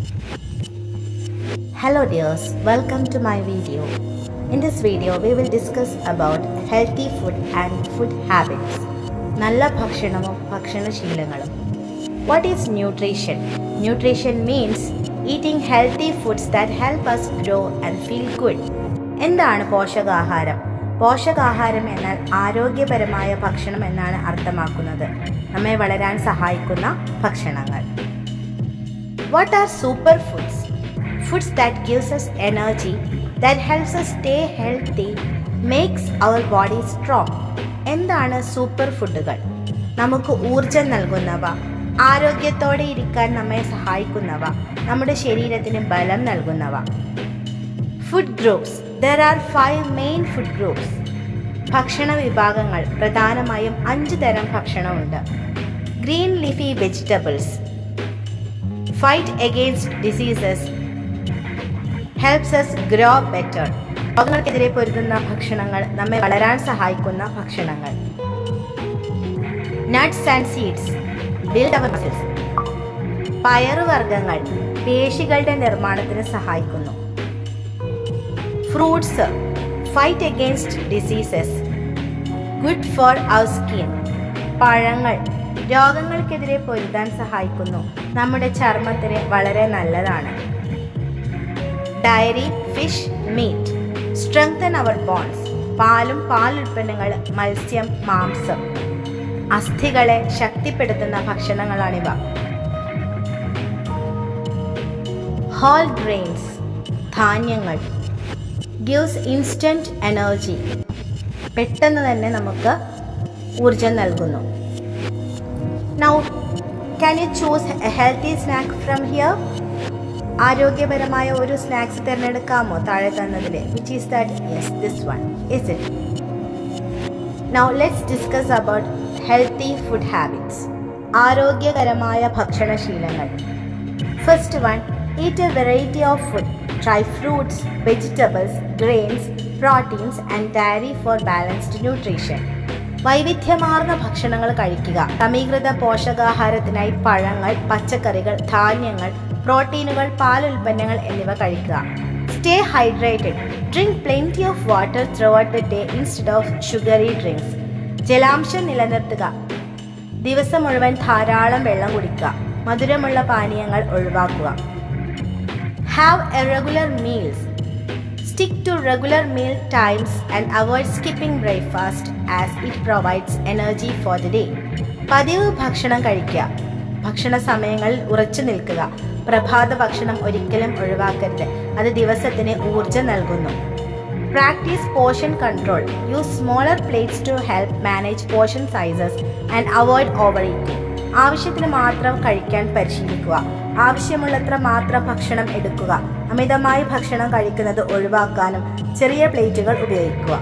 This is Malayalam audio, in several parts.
Hello dears, welcome to my video. In this video, we will discuss about healthy food and food habits. നല്ല ഭക്ഷണവും ഭക്ഷണശീലങ്ങളും what is nutrition nutrition means eating healthy foods that help us grow and feel good എന്താണ് പോഷകാഹാരം പോഷകാഹാരം എന്നാൽ ആരോഗ്യപരമായ ഭക്ഷണം എന്നാണ് അർത്ഥമാക്കുന്നത് നമ്മെ വളരാൻ സഹായിക്കുന്ന ഭക്ഷണങ്ങൾ What are superfoods? Foods that gives us energy, that helps us stay healthy, makes our body strong. എന്താണ് സൂപ്പർ ഫുഡുകൾ നമുക്ക് ഊർജം നൽകുന്നവ ആരോഗ്യത്തോടെ ഇരിക്കാൻ നമ്മെ സഹായിക്കുന്നവ നമ്മുടെ ശരീരത്തിന് ബലം നൽകുന്നവ food groups there are five main food groups ഭക്ഷണ വിഭാഗങ്ങൾ പ്രധാനമായും അഞ്ച് തരം ഭക്ഷണമുണ്ട് green leafy vegetables fight against diseases helps us grow better രോഗങ്ങൾക്കെതിരെ പൊരുതുന്ന ഭക്ഷണങ്ങൾ നമ്മെ വളരാൻ സഹായിക്കുന്ന ഭക്ഷണങ്ങൾ nuts and seeds build our muscles പയറുവർഗ്ഗങ്ങൾ പേശികളുടെ നിർമ്മാണത്തിന് സഹായിക്കുന്നു fruits fight against diseases good for our skin പഴങ്ങൾ രോഗങ്ങൾക്കെതിരെ പൊരുതാൻ സഹായിക്കുന്നു നമ്മുടെ ചർമ്മത്തിന് വളരെ നല്ലതാണ് dairy fish meat strengthen our bones പാലും പാൽ ഉൽപ്പന്നങ്ങൾ മത്സ്യം മാംസം അസ്ഥികളെ ശക്തിപ്പെടുത്തുന്ന ഭക്ഷണങ്ങളാണിവ ഹോൾ ഗ്രെയിൻസ് ധാന്യങ്ങൾ ഗിവ്സ് ഇൻസ്റ്റൻറ്റ് എനർജി പെട്ടെന്ന് തന്നെ നമുക്ക് ഊർജം നൽകുന്നു now can you choose a healthy snack from here ആരോഗ്യപരമായ ഒരു സ്നാക്സ് തിരഞ്ഞെടുക്കാമോ താഴെ തന്നതിൽ which is that yes this one is it now let's discuss about healthy food habits ആരോഗ്യകരമായ ഭക്ഷണശീലങ്ങൾ first one eat a variety of food try fruits vegetables grains proteins and dairy for balanced nutrition വൈവിധ്യമാർന്ന ഭക്ഷണങ്ങൾ കഴിക്കുക സമീകൃത പോഷകാഹാരത്തിനായി പഴങ്ങൾ പച്ചക്കറികൾ ധാന്യങ്ങൾ പ്രോട്ടീനുകൾ പാലുൽപ്പന്നങ്ങൾ എന്നിവ കഴിക്കുക stay hydrated drink plenty of water throughout the day instead of sugary drinks ജലാംശം നിലനിർത്തുക ദിവസം മുഴുവൻ ധാരാളം വെള്ളം കുടിക്കുക മധുരമുള്ള പാനീയങ്ങൾ ഒഴിവാക്കുക have a regular meals Stick to regular meal times and avoid skipping breakfast as it provides energy for the day. പതിവ് ഭക്ഷണം കഴിക്കുക ഭക്ഷണ സമയങ്ങളിൽ ഉറച്ചു നിൽക്കുക പ്രഭാത ഭക്ഷണം ഒരിക്കലും ഒഴിവാക്കരുത് അത് ദിവസത്തിന് ഊർജം നൽകുന്നു practice portion control use smaller plates to help manage portion sizes and avoid overeating ആവശ്യത്തിന് മാത്രം കഴിക്കാൻ പരിശീലിക്കുക ആവശ്യമുള്ളത്ര മാത്രം ഭക്ഷണം എടുക്കുക അമിതമായി ഭക്ഷണം കഴിക്കുന്നത് ഒഴിവാക്കാനും ചെറിയ പ്ലേറ്റുകൾ ഉപയോഗിക്കുക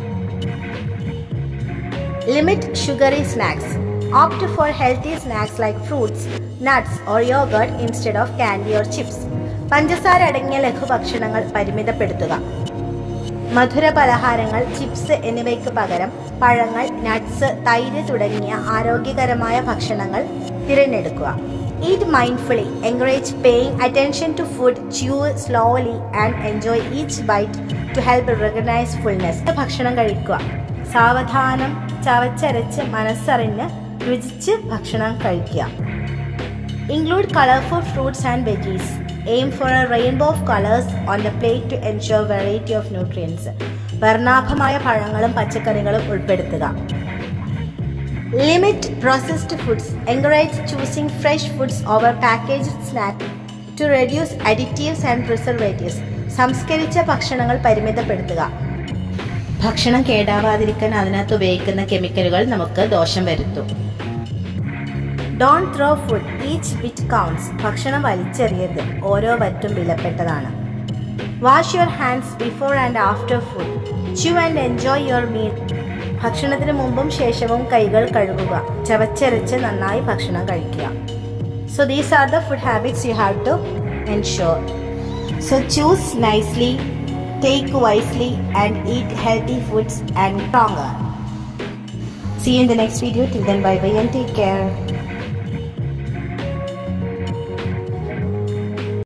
limit sugary snacks opt for healthy snacks like fruits nuts or yogurt instead of candy or chips പഞ്ചസാര അടങ്ങിയ ലഘുഭക്ഷണങ്ങൾ പരിമിതപ്പെടുത്തുക മധുര പലഹാരങ്ങൾ ചിപ്സ് എന്നിവയ്ക്ക് പകരം പഴങ്ങൾ നട്ട്സ് തൈര് തുടങ്ങിയ ആരോഗ്യകരമായ ഭക്ഷണങ്ങൾ തിരഞ്ഞെടുക്കുക eat mindfully encourage paying attention to food chew slowly and enjoy each bite to help recognise fullness ഭക്ഷണം കഴിക്കുക സാവധാനം ചവച്ചരച്ച് മനസ്സറിഞ്ഞ് രുചിച്ച് ഭക്ഷണം കഴിക്കുക include colourful fruits and veggies aim for a rainbow of colours on the plate to ensure variety of nutrients വർണ്ണാഭമായ പഴങ്ങളും പച്ചക്കറികളും ഉൾപ്പെടുത്തുക limit processed foods encourage choosing fresh foods over packaged snack to reduce additives and preservatives സംസ്കരിച്ച ഭക്ഷണങ്ങൾ പരിമിതപ്പെടുത്തുക ഭക്ഷണം കേടാവാതിരിക്കാൻ അതിനകത്ത് ഉപയോഗിക്കുന്ന കെമിക്കലുകൾ നമുക്ക് ദോഷം വരുത്തും don't throw food each bit counts ഭക്ഷണം വലിച്ചെറിയരുത് ഓരോ വറ്റും വിലപ്പെട്ടതാണ് wash your hands before and after food chew and enjoy your meal ഭക്ഷണത്തിന് മുമ്പും ശേഷവും കൈകൾ കഴുകുക ചവച്ചരച്ച് നന്നായി ഭക്ഷണം കഴിക്കുക so these are the food habits you have to ensure so choose nicely take wisely and eat healthy foods and stronger. See you in the next video. Till then, bye bye and take care.